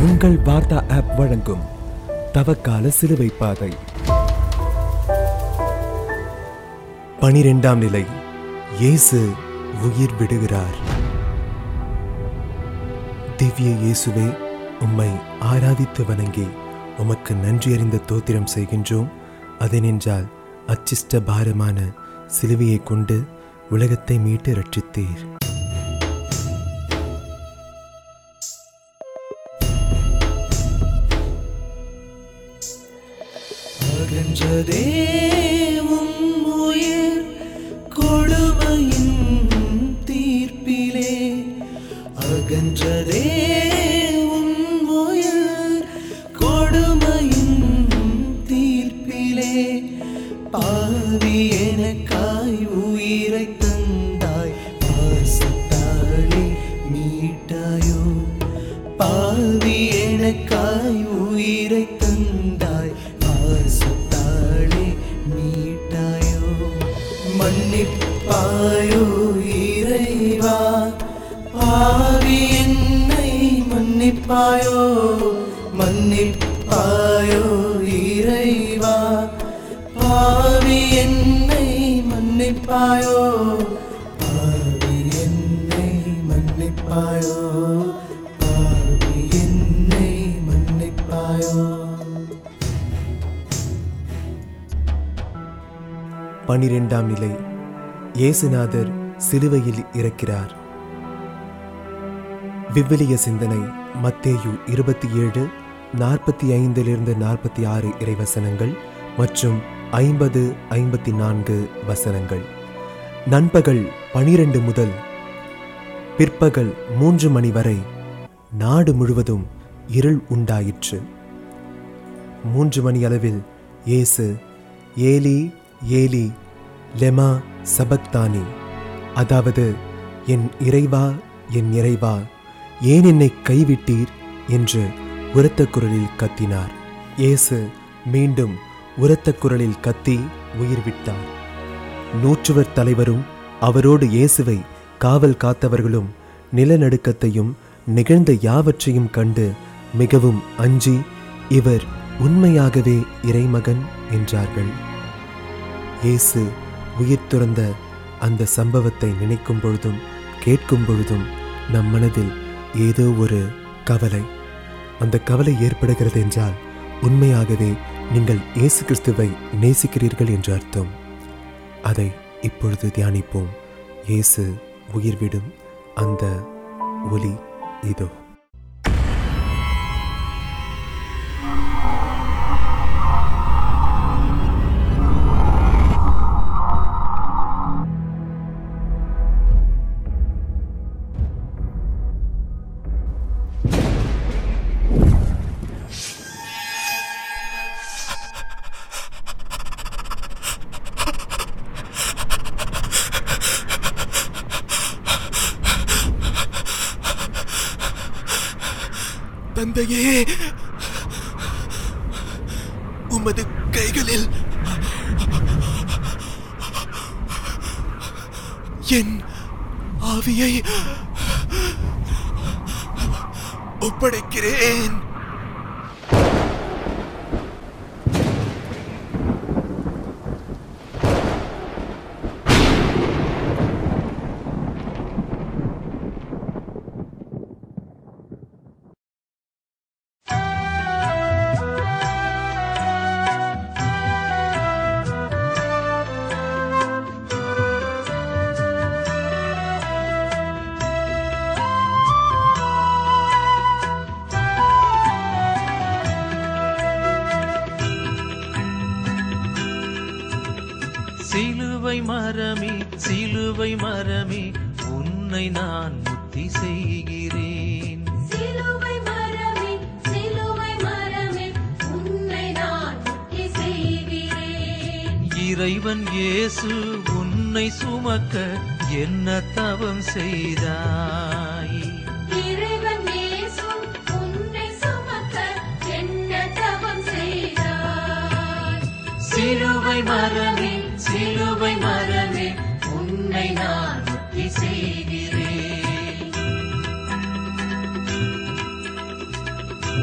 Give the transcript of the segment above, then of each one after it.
உங்கள் வார்த்தா ஆப் வழங்கும் தவக்கால சிலுவை பாதை பனிரெண்டாம் நிலை இயேசு உயிர் விடுகிறார் திவ்ய இயேசுவே உம்மை ஆராதித்து வணங்கி உமக்கு நன்றி அறிந்த தோத்திரம் செய்கின்றோம் அதனென்றால் அச்சிஷ்ட பாரமான சிலுவையை கொண்டு உலகத்தை மீட்டு ரட்சித்தீர் அகன்றதே உம் உயிர் கொடுமையின் தீர்ப்பிலே அகன்றதே உம் உயிர் கொடுமையின் தீர்ப்பிலே பாவி எனக்காய் உயிரை தந்தாய் பாசத்தாலே மீட்டாயோ பாவி எனக்காய் உயிரை தந்தாய் பாசத்தாலே மீட்டாயோ மன்னிப்பாயோ இறைவா பாவி என்னை மன்னிப்பாயோ மன்னிப்பாயோ இறைவா பாவி என்னை மன்னிப்பாயோ பாவி என்னை மன்னிப்பாயோ பாவி என்னை மன்னிப்பாயோ பனிரெண்டாம் நிலை இயேசுநாதர் சிலுவையில் இறக்கிறார் விவிலிய சிந்தனை மத்தேயு இருபத்தி ஏழு நாற்பத்தி ஐந்திலிருந்து நாற்பத்தி ஆறு இறைவசனங்கள் மற்றும் ஐம்பது ஐம்பத்தி நான்கு வசனங்கள் நண்பகல் பனிரெண்டு முதல் பிற்பகல் மூன்று மணி வரை நாடு முழுவதும் இருள் உண்டாயிற்று மூன்று மணி அளவில் இயேசு ஏலி ஏலி லெமா சபக்தானி அதாவது என் இறைவா என் இறைவா ஏன் என்னை கைவிட்டீர் என்று உரத்த குரலில் கத்தினார் இயேசு மீண்டும் உரத்த குரலில் கத்தி உயிர் விட்டார் நூற்றுவர் தலைவரும் அவரோடு இயேசுவை காவல் காத்தவர்களும் நிலநடுக்கத்தையும் நிகழ்ந்த யாவற்றையும் கண்டு மிகவும் அஞ்சி இவர் உண்மையாகவே இறைமகன் என்றார்கள் இயேசு உயிர் துறந்த அந்த சம்பவத்தை நினைக்கும் பொழுதும் கேட்கும் பொழுதும் நம் மனதில் ஏதோ ஒரு கவலை அந்த கவலை ஏற்படுகிறது என்றால் உண்மையாகவே நீங்கள் இயேசு கிறிஸ்துவை நேசிக்கிறீர்கள் என்று அர்த்தம் அதை இப்பொழுது தியானிப்போம் இயேசு உயிர்விடும் அந்த ஒலி இதோ தந்தையே உமது கைகளில் என் ஆவியை ஒப்படைக்கிறேன் சிலுவை மரமே சிலுவை மரமே உன்னை நான் முத்தி செய்கிறேன் சிலுவை மரமே சிலுவை மரமே உன்னை நான் முக்தி செய்கிறேன் இறைவன் இயேசு உன்னை சுமக்க என்ன தவம் செய்தாய் இறைவன் இயேசு உன்னை சுமக்க என்ன தவம் செய்தார் சிலுவை மரமே சிலுவை மரமே உன்னை நான் முத்தி செய்கிறேன்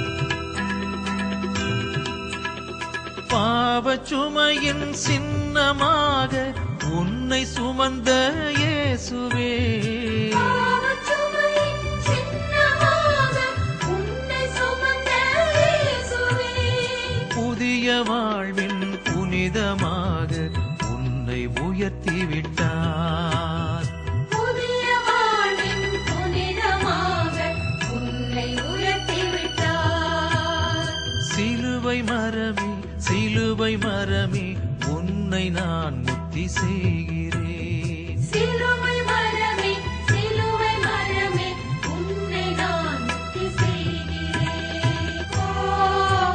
பாவச்சுமையின் சின்னமாக உன்னை சுமந்த இயேசுவே பாவச்சுமையின் சின்னமாக உன்னை சுமந்த இயேசுவே புதிய வாழ்வின் புனிதமாக உன்னை உயர்த்தி விட்டார் புதிய வாழ்வின் புனிதமாக உன்னை உயர்த்தி விட்டார் சிலுவை மரமே சிலுவை மரமே உன்னை நான் முத்தி செய்கிறேன் சிலுவை மரமே சிலுவை மரமே உன்னை நான் முக்தி செய்கிறேன் ஓ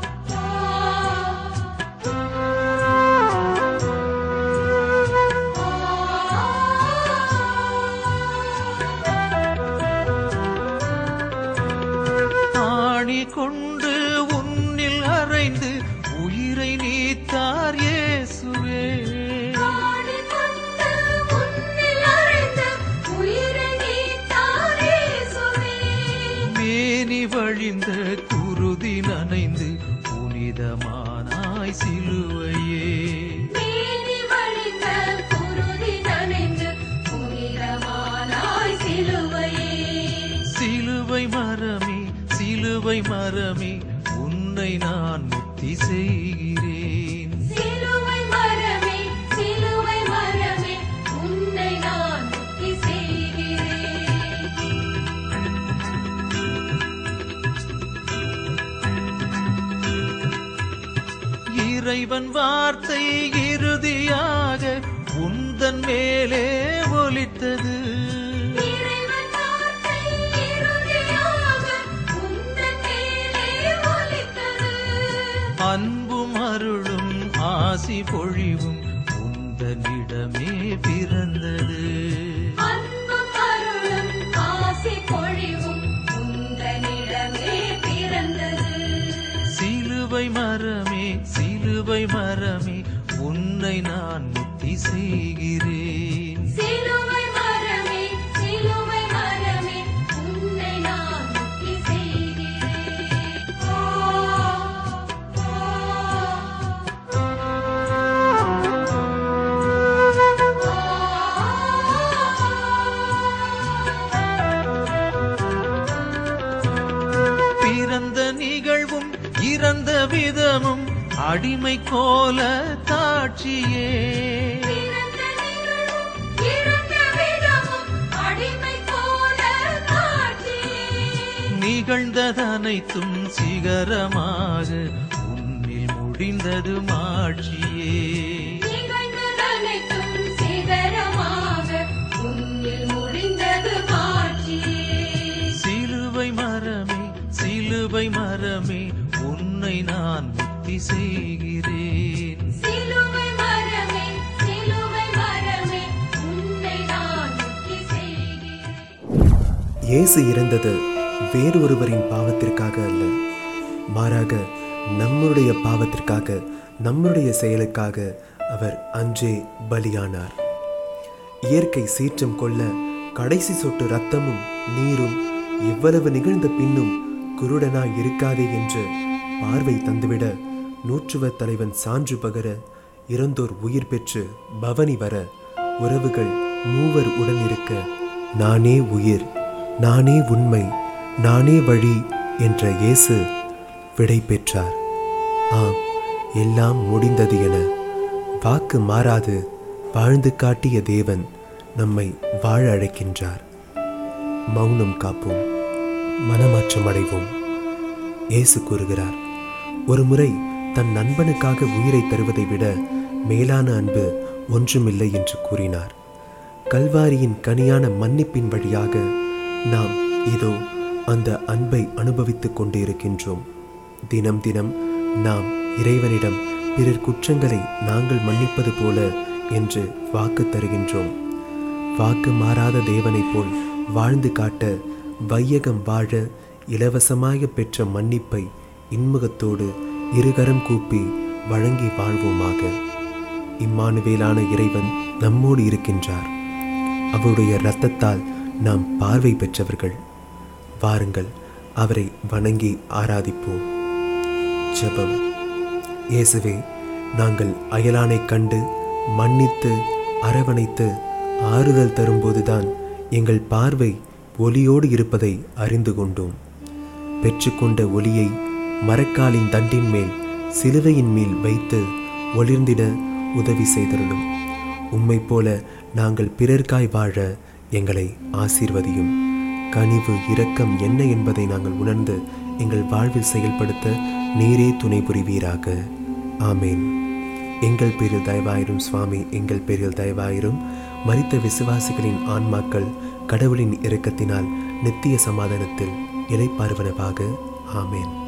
ஆணி கொண்டு உன்னில் அறைந்து உயிரை நீத்தார் இயேசுவே ஆடிக்கொண்டு உன்னில் அறைந்த உயிரை நீத்தார் இயேசுவே. மேனி வழிந்த குருதி நனைந்து புனிதமானாய் சிலுவையே மேனி வழிந்த குருதி நனைந்து புனிதமானாய் சிலுவையே. சிலுவை மரமே சிலுவை மரமே உன்னை நான் முத்தி செய்கிறேன் சிலுவை மரமே, சிலுவை மரமே, உன்னை நான் முக்தி செய்கிறேன். இறைவன் வார்த்தை இறுதியாக உந்தன் மேலே ஒலித்தது இறைவன் வார்த்தை இறுதியாக உந்தன் மேலே ஒலித்தது. அன்பும் அருளும் ஆசி பொழிவும் உந்தனிடமே பிறந்தது அன்பும் அருளும் ஆசி பொழிவும் உந்தனிடமே பிறந்தது. சிலுவை மரமே சிலுவை மரமே உன்னை நான் முத்தி செய்கிறேன் சிலுவை மரமே, சிலுவை மரமே, உன்னை நான் முக்தி செய்கிறேன். ஓ, பிறந்த நிகழ்வும் இறந்த விதமும் அடிமை கோல காட்சியே பிறந்த நிகழ்வும் இறந்த விதமும் அடிமை போல காட்சியே. நிகழ்ந்ததனைத்தும் சிகரமாக உன்னில் முடிந்தது மாட்சியே நிகழ்ந்ததனைத்தும் சிகரமாக உன்னில் முடிந்தது மாட்சியே. சிலுவை மரமே சிலுவை மரமே உன்னை நான் முக்தி செய்கிறேன் சிலுவை மரமே, சிலுவை மரமே, உன்னை நான் முக்தி செய்கிறேன். இயேசு இறந்தது வேறொருவரின் பாவத்திற்காக அல்ல மாறாக நம்முடைய பாவத்திற்காக நம்முடைய செயலுக்காக அவர் அன்றே பலியானார் இயற்கை சீற்றம் கொள்ள கடைசி சொட்டு ரத்தமும் நீரும் இவ்வளவு நிகழ்ந்த பின்னும் குருடனாய் இருக்காதே என்று பார்வை தந்துவிட நூற்றுவர் தலைவன் சான்று பகர இறந்தோர் உயிர் பெற்று பவனி வர உறவுகள் மூவர் உடன் இருக்க நானே உயிர் நானே உண்மை நானே வழி என்ற இயேசு விடை பெற்றார் ஆம் எல்லாம் முடிந்தது என வாக்கு மாறாது வாழ்ந்து காட்டிய தேவன் நம்மை வாழ அழைக்கின்றார் மௌனம் காப்போம் மனமாற்றம் அடைவோம் இயேசு கூறுகிறார் ஒரு முறை தன் நண்பனுக்காக உயிரை தருவதை விட மேலான அன்பு ஒன்றுமில்லை என்று கூறினார் கல்வாரியின் கனியான மன்னிப்பின் வழியாக நாம் இதோ அந்த அன்பை அனுபவித்துக் கொண்டு இருக்கின்றோம் தினம் தினம் நாம் இறைவனிடம் பிறர் குற்றங்களை நாங்கள் மன்னிப்பது போல என்று வாக்கு தருகின்றோம் வாக்கு மாறாத தேவனைப் போல் வாழ்ந்து காட்ட வையகம் வாழ இலவசமாக பெற்ற மன்னிப்பை இன்முகத்தோடு இருகரம் கூப்பி வழங்கி வாழ்வோமாக இம்மானுவேலான இறைவன் நம்மோடு இருக்கின்றார் அவருடைய இரத்தத்தால் நாம் பார்வை பெற்றவர்கள் வாருங்கள் அவரை வணங்கி ஆராதிப்போம் ஜெபம் இயேசுவே நாங்கள் அயலானைக் கண்டு மன்னித்து அரவணைத்து ஆறுதல் தரும்போதுதான் எங்கள் பார்வை ஒளியோடு இருப்பதை அறிந்து கொண்டோம் பெற்றுக்கொண்ட ஒளியை மரக்காலின் தண்டின் மேல் சிலுவையின் மேல் வைத்து ஒளிர்ந்திட உதவி செய்தருளும் உம்மை போல நாங்கள் பிறர்க்காய் வாழ எங்களை ஆசீர்வதியும் கனிவு இரக்கம் என்ன என்பதை நாங்கள் உணர்ந்து எங்கள் வாழ்வில் செயல்படுத்த நீரே துணை புரிவீராக ஆமேன் எங்கள் பேரில் தயவாயிரும் சுவாமி எங்கள் பேரில் தயவாயிரும் மரித்த விசுவாசிகளின் ஆன்மாக்கள் கடவுளின் இரக்கத்தினால் நித்திய சமாதானத்தில் இலைப்பாறுவனவாக ஆமேன்